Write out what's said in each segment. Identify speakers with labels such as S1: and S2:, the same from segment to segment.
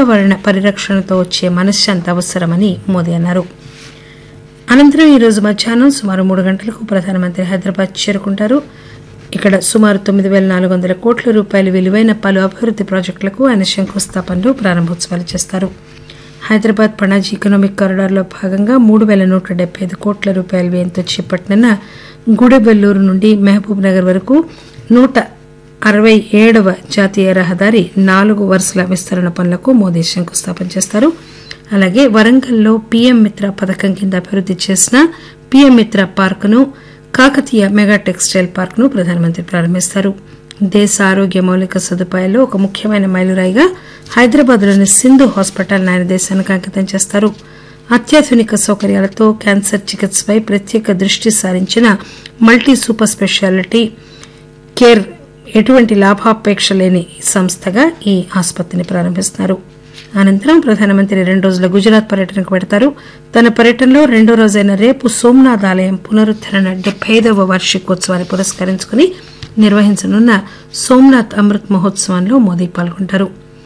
S1: పర్యావరణ పరిరక్షణతో వచ్చే మనశ్శాంతి అవసరమని మోదీ అన్నారు అనంతరం ఈరోజు మధ్యాహ్నం సుమారు మూడు గంటలకు ప్రధానమంత్రి హైదరాబాద్ చేరుకుంటారు ఇక్కడ సుమారు తొమ్మిది పేల నాలుగు వందల కోట్ల రూపాయల విలువైన పలు అభివృద్ది ప్రాజెక్టులకు ఆయన శంకుస్థాపనలు ప్రారంభోత్సవాలు చేస్తారు హైదరాబాద్ పణాజీ ఎకనామిక్ కారిడార్లో భాగంగా మూడు పేల నూట డెబ్బై ఐదు కోట్ల రూపాయల వ్యయంతో చేపట్టనున్న గుడెబెల్లూరు నుండి మహబూబ్ నగర్ వరకు నూట అరవై ఏడవ జాతీయ రహదారి నాలుగు వరుసల విస్తరణ పనులకు మోదీ శంకుస్థాపన చేస్తారు అలాగే వరంగల్లో పీఎం మిత్ర పథకం కింద అభివృద్ది చేసిన పీఎం మిత్ర పార్కును కాకతీయ మెగా టెక్స్టైల్ పార్కును ప్రధానమంత్రి ప్రారంభిస్తారు దేశ ఆరోగ్య మౌలిక సదుపాయాల్లో ఒక ముఖ్యమైన మైలురాయిగా హైదరాబాద్లోని సింధు హాస్పిటల్ ఆయన దేశానికి అంకితం చేస్తారు అత్యాధునిక సౌకర్యాలతో క్యాన్సర్ చికిత్సపై ప్రత్యేక దృష్టి సారించిన మల్టీ సూపర్ స్పెషాలిటీ కేర్ ఎటువంటి లాభాపేక్ష లేని సంస్థగా ఈ ఆసుపత్రిని ప్రారంభిస్తున్నారు అనంతరం ప్రధానమంత్రి రెండు రోజుల గుజరాత్ పర్యటనకు పెడతారు తన పర్యటనలో రెండో రోజైన రేపు సోమనాథ్ ఆలయం పునరుద్దరణ డెబ్బై ఐదవ వార్షికోత్సవాన్ని పురస్కరించుకుని నిర్వహించనున్న సోమనాథ్ అమృత్ మహోత్సవంలో మోదీ పాల్గొంటారు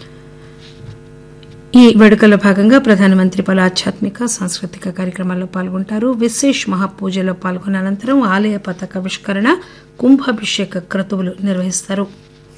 S1: ఈ వేడుకల్లో భాగంగా ప్రధానమంత్రి పలు ఆధ్యాత్మిక సాంస్కృతిక కార్యక్రమాల్లో పాల్గొంటారు విశేష్ మహాపూజలో పాల్గొన్న అనంతరం ఆలయ పతాకావిష్కరణ కుంభాభిషేక క్రతువులు నిర్వహిస్తారు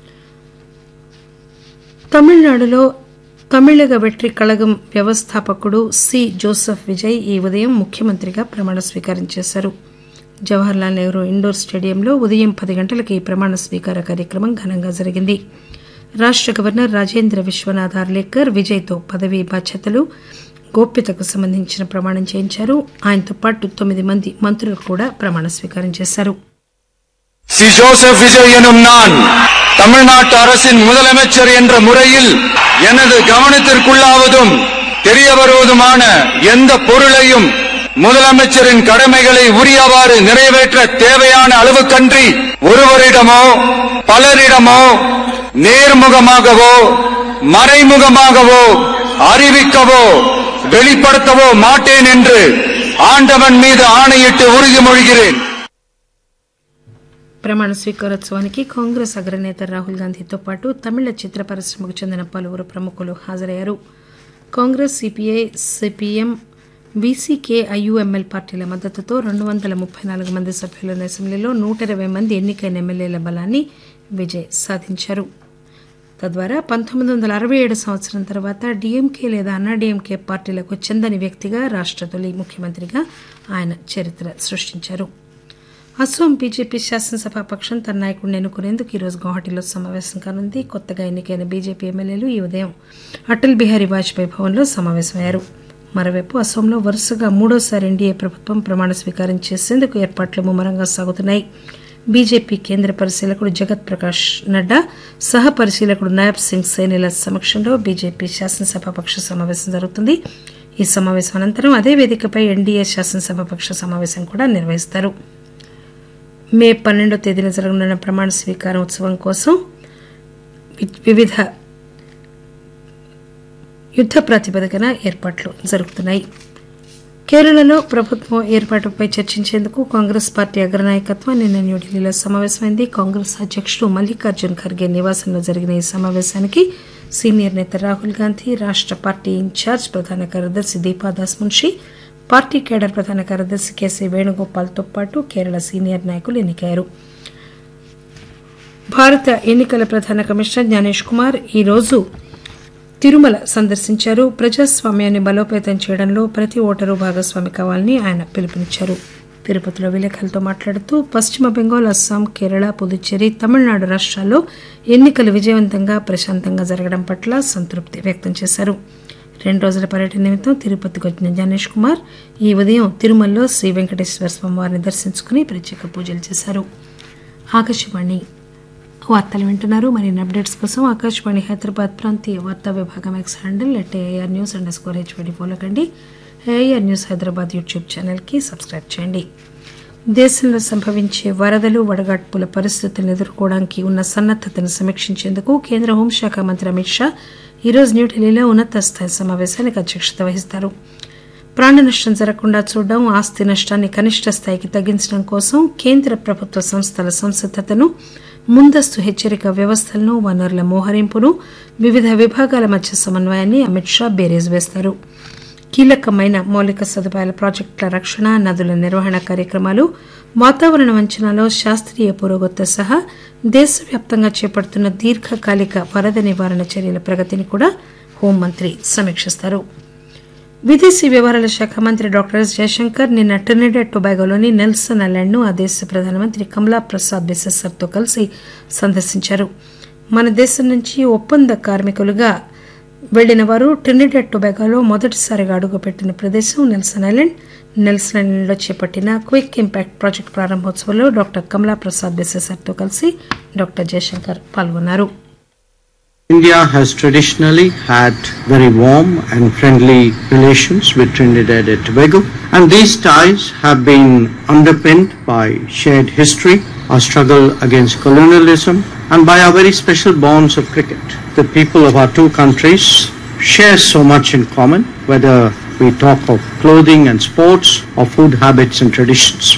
S1: తమిళనాడులో తమిళగ వెట్రి కళగం వ్యవస్థాపకుడు సి జోసెఫ్ విజయ్ ఈ ఉదయం ముఖ్యమంత్రిగా ప్రమాణ స్వీకారం చేశారు జవహర్లాల్ నెహ్రూ ఇండోర్ స్టేడియంలో ఉదయం పది గంటలకు ఈ ప్రమాణ స్వీకార కార్యక్రమం ఘనంగా జరిగింది రాష్ట గవర్నర్ రాజేంద్ర విశ్వనాథ్ ఆర్లేకర్ విజయ్తో పదవీ బాధ్యతలు గోప్యతకు సంబంధించిన ప్రమాణం చేయించారు ఆయనతో పాటు తొమ్మిది మంది మంత్రులు కూడా ప్రమాణ స్వీకారం చేశారు
S2: சி ஜோசப் விஜய் எனும் நான் தமிழ்நாட்டு அரசின் முதலமைச்சர் என்ற முறையில் எனது கவனத்திற்குள்ளாவதும் தெரிய வருவதுமான எந்த பொருளையும் முதலமைச்சரின் கடமைகளை உரியவாறு நிறைவேற்ற தேவையான அளவுக்கன்றி ஒருவரிடமோ பலரிடமோ நேர்முகமாகவோ மறைமுகமாகவோ அறிவிக்கவோ வெளிப்படுத்தவோ மாட்டேன் என்று ஆண்டவன் மீது ஆணையிட்டு உறுதிமொழிகிறேன்
S1: ప్రమాణ స్వీకారోత్సవానికి కాంగ్రెస్ అగ్రనేత రాహుల్ గాంధీతో పాటు తమిళ చిత్ర పరిశ్రమకు చెందిన పలువురు ప్రముఖులు హాజరయ్యారు Congress CPI CPM VCK IUML పార్టీల మద్దతుతో రెండు వందల ముప్పై నాలుగు మంది సభ్యులున్న అసెంబ్లీలో నూట ఇరవై మంది ఎన్నికైన ఎమ్మెల్యేల బలాన్ని విజయ్ సాధించారు తద్వారా పంతొమ్మిది వందల అరవై ఏడు సంవత్సరం తర్వాత డీఎంకే లేదా అన్నాడీఎంకే పార్టీలకు చెందని వ్యక్తిగా రాష్ట తొలి ముఖ్యమంత్రిగా ఆయన చరిత్ర సృష్టించారు అస్సోం బీజేపీ శాసనసభ పక్షం తన నాయకుడిని ఎన్నుకునేందుకు ఈరోజు గౌహటిలో సమావేశం కానుంది కొత్తగా ఎన్నికైన బీజేపీ ఎమ్మెల్యేలు ఈ ఉదయం అటల్ బిహారీ వాజ్పేయి భవన్లో సమావేశమయ్యారు మరోవైపు అస్సోంలో వరుసగా మూడోసారి ఎన్డీఏ ప్రభుత్వం ప్రమాణ స్వీకారం చేసేందుకు ఏర్పాట్లు ముమ్మరంగా సాగుతున్నాయి బీజేపీ కేంద్ర పరిశీలకుడు జగత్ ప్రకాష్ నడ్డా సహ పరిశీలకుడు నాయబ్ సింగ్ సైనిల సమక్షంలో బీజేపీ శాసనసభ పక్ష సమావేశం జరుగుతుంది ఈ సమావేశం అనంతరం అదే వేదికపై ఎన్డీఏ శాసనసభ పక్ష సమావేశం కూడా నిర్వహిస్తారు మే పన్నెండో తేదీన జరగనున్న ప్రమాణ స్వీకారం ఉత్సవం కోసం వి- వివిధ యుద్ద ప్రాతిపదికన ఏర్పాట్లు జరుగుతున్నాయి కేరళలో ప్రభుత్వం ఏర్పాటుపై చర్చించేందుకు కాంగ్రెస్ పార్టీ అగ్రనాయకత్వం నిన్న న్యూఢిల్లీలో సమావేశమైంది కాంగ్రెస్ అధ్యక్షుడు మల్లికార్జున్ ఖర్గే నివాసంలో జరిగిన ఈ సమావేశానికి సీనియర్ నేత రాహుల్ గాంధీ రాష్ట పార్టీ ఇన్ఛార్జ్ ప్రధాన కార్యదర్శి దీపాదాస్ మున్షి పార్టీ కేడర్ ప్రధాన కార్యదర్శి కేసీ వేణుగోపాల్తో పాటు కేరళ సీనియర్ నాయకులు ఎన్నికయ్యారు భారత ఎన్నికల ప్రధాన కమిషనర్ జ్ఞానేష్ కుమార్ ఈ రోజు తిరుమల సందర్శించారు ప్రజాస్వామ్యాన్ని బలోపేతం చేయడంలో ప్రతి ఓటరు భాగస్వామి కావాలని ఆయన పిలుపునిచ్చారు తిరుపతిలో విలేకరులతో మాట్లాడుతూ పశ్చిమ బెంగాల్ అస్సాం కేరళ పుదుచ్చేరి తమిళనాడు రాష్ట్రాల్లో ఎన్నికలు విజయవంతంగా ప్రశాంతంగా జరగడం పట్ల సంతృప్తి వ్యక్తం చేశారు రెండు రోజుల పర్యటన నిమిత్తం తిరుపతికి వచ్చిన జ్ఞానేష్ కుమార్ ఈ ఉదయం తిరుమలలో శ్రీ వెంకటేశ్వర స్వామి వారిని దర్శించుకుని ప్రత్యేక పూజలు చేశారు ఆకాశవాణి వార్తలు వింటున్నారు మరిన్ని అప్డేట్స్ కోసం ఆకాశవాణి హైదరాబాద్ ప్రాంతీయ వార్తా విభాగం X handle at AR news underscore HYD follow కండి ఏఆర్ న్యూస్ హైదరాబాద్ యూట్యూబ్ ఛానల్కి సబ్స్క్రైబ్ చేయండి దేశంలో సంభవించే వరదలు వడగాడ్పుల పరిస్థితులను ఎదుర్కోవడానికి ఉన్న సన్నద్దతను సమీక్షించేందుకు కేంద్ర హోంశాఖ మంత్రి అమిత్ షా ఈరోజు న్యూఢిల్లీలో ఉన్నత స్థాయి సమావేశానికి అధ్యక్షత వహిస్తారు ప్రాణ నష్టం జరగకుండా చూడడం ఆస్తి నష్టాన్ని కనిష్ట స్థాయికి తగ్గించడం కోసం కేంద్ర ప్రభుత్వ సంస్థల సంసిద్దతను ముందస్తు హెచ్చరిక వ్యవస్థలను వనరుల మోహరింపును వివిధ విభాగాల మధ్య సమన్వయాన్ని అమిత్ షా బేరేజ్ వేస్తారు కీలకమైన మౌలిక సదుపాయాల ప్రాజెక్టుల రక్షణ నదుల నిర్వహణ కార్యక్రమాలు వాతావరణ అంచనాలో శాస్త్రీయ పురోగతితో సహా దేశవ్యాప్తంగా చేపడుతున్న దీర్ఘకాలిక వరద నివారణ చర్యల ప్రగతిని కూడా హోంమంత్రి సమీక్షిస్తారు విదేశీ వ్యవహారాల శాఖ మంత్రి డాక్టర్ ఎస్ జయశంకర్ నిన్న ట్రినిడెడ్ టొబాగోలోని నెల్సన్ ఐలాండ్ ను ఆ దేశ ప్రధానమంత్రి కమలా ప్రసాద్ బిసెసర్తో కలిసి సందర్శించారు మన దేశం నుంచి ఒప్పంద కార్మికులుగా వెళ్లిన వారు ట్రినిడెడ్ టొబాగోలో మొదటిసారిగా అడుగుపెట్టిన ప్రదేశం నెల్సన్ ఐలాండ్ నెల్సన్ ఐలాండ్లో చేపట్టిన క్విక్ ఇంపాక్ట్ ప్రాజెక్టు ప్రారంభోత్సవంలో డాక్టర్ కమలా ప్రసాద్ బిసెసర్తో కలిసి డాక్టర్ జయశంకర్ పాల్గొన్నారు
S3: India has traditionally had very warm and friendly relations with Trinidad and Tobago, and these ties have been underpinned by shared history, our struggle against colonialism, and by our very special bonds of cricket. The people of our two countries share so much in common, whether we talk of clothing and sports or food habits and traditions.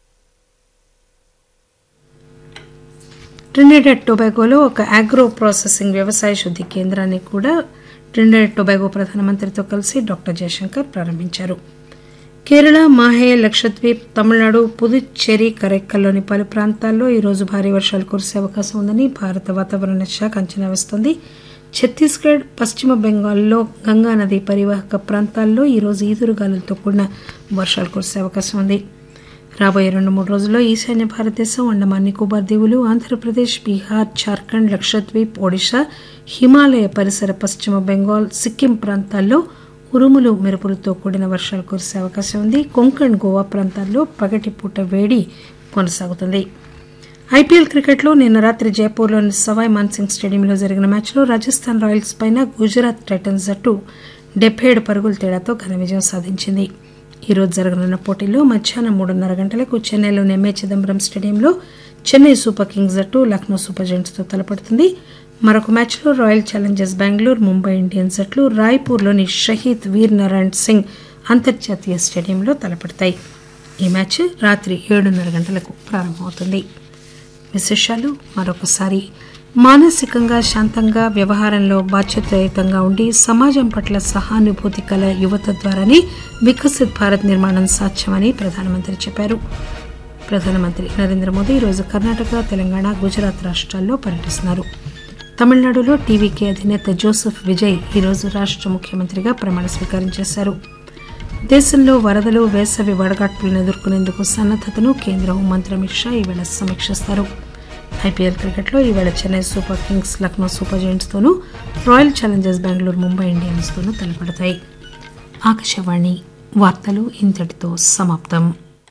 S1: Trinidad టొబాగోలో ఒక agro processing వ్యవసాయ శుద్ధి కేంద్రాన్ని కూడా Trinidad Tobago ప్రధానమంత్రితో కలిసి doctor Jayashankar ప్రారంభించారు కేరళ మాహే లక్షద్వీప్ తమిళనాడు పుదుచ్చేరి కరైక్కల్లోని పలు ప్రాంతాల్లో ఈరోజు భారీ వర్షాలు కురిసే అవకాశం ఉందని భారత వాతావరణ శాఖ అంచనా వేస్తోంది ఛత్తీస్గఢ్ పశ్చిమ బెంగాల్లో గంగా నది పరివాహక ప్రాంతాల్లో ఈరోజు ఈదురుగాలులతో కూడిన వర్షాలు కురిసే అవకాశం ఉంది రాబోయే రెండు మూడు రోజుల్లో ఈశాన్య భారతదేశం అండమాన్ నికోబార్ దీవులు ఆంధ్రప్రదేశ్ బీహార్ జార్ఖండ్ లక్షద్వీప్ ఒడిశా హిమాలయ పరిసర పశ్చిమ బెంగాల్ సిక్కిం ప్రాంతాల్లో ఉరుములు మెరుపులతో కూడిన వర్షాలు కురిసే అవకాశం ఉంది కొంకణ్ గోవా ప్రాంతాల్లో పగటిపూట వేడి కొనసాగుతుంది ఐపీఎల్ క్రికెట్లో నిన్న రాత్రి జైపూర్లోని సవాయ్ మాన్సింగ్ స్టేడియంలో జరిగిన మ్యాచ్లో రాజస్థాన్ రాయల్స్ పైన గుజరాత్ టైటన్స్ జట్టు డెబ్బై ఏడు పరుగుల తేడాతో ఘన విజయం సాధించింది ఈ రోజు జరగనున్న పోటీలో మధ్యాహ్నం మూడున్నర గంటలకు చెన్నైలోని ఎంఏ చిదంబరం స్టేడియంలో చెన్నై సూపర్ కింగ్స్ జట్టు లక్నో సూపర్ జెయింట్స్తో తలపడుతుంది మరొక మ్యాచ్లో royal challengers Bengaluru Mumbai Indians జట్లు రాయ్పూర్లోని షహీద్ వీర్ నారాయణ్ సింగ్ అంతర్జాతీయ స్టేడియంలో తలపడతాయి ఈ మ్యాచ్ రాత్రి ఏడున్నర గంటలకు ప్రారంభమవుతుంది విశేషాలు మరొకసారి మానసికంగా శాంతంగా వ్యవహారంలో బాధ్యతాయుతంగా ఉండి సమాజం పట్ల సహానుభూతి కల యువత ద్వారానే వికసిత్ భారత్ నిర్మాణం సాధ్యమని ప్రధానమంత్రి చెప్పారు ప్రధానమంత్రి నరేంద్ర మోదీ ఈరోజు కర్ణాటక తెలంగాణ గుజరాత్ రాష్ట్రాల్లో పర్యటిస్తున్నారు తమిళనాడులో టీవీకే అధినేత జోసెఫ్ విజయ్ ఈరోజు రాష్ట్ర ముఖ్యమంత్రిగా ప్రమాణ స్వీకారం చేశారు దేశంలో వరదలు వేసవి వడగాడ్పులను ఎదుర్కొనేందుకు సన్నద్దతను కేంద్ర హోంమంత్రి అమిత్ షా ఈవేళ సమీక్షిస్తారు ఐపీఎల్ క్రికెట్లో ఈవేళ Chennai super kings Lucknow super జెయింట్స్తోనూ రాయల్ ఛాలెంజర్స్ బెంగళూరు ముంబై ఇండియన్స్తోనూ తలపడతాయి ఆకాశవాణి వార్తలు ఇంతటితో సమాప్తం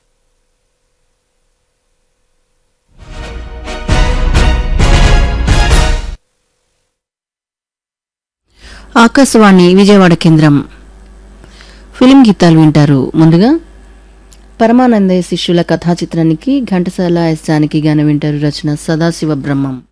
S4: ఆకాశవాణి విజయవాడ కేంద్రం ఫిలిం గీతాలు వింటారు ముందుగా పరమానందయ్య శిష్యుల కథా చిత్రానికి ఘంటసాల ఎస్ జానకి గాన వింటారు రచన సదాశివ బ్రహ్మం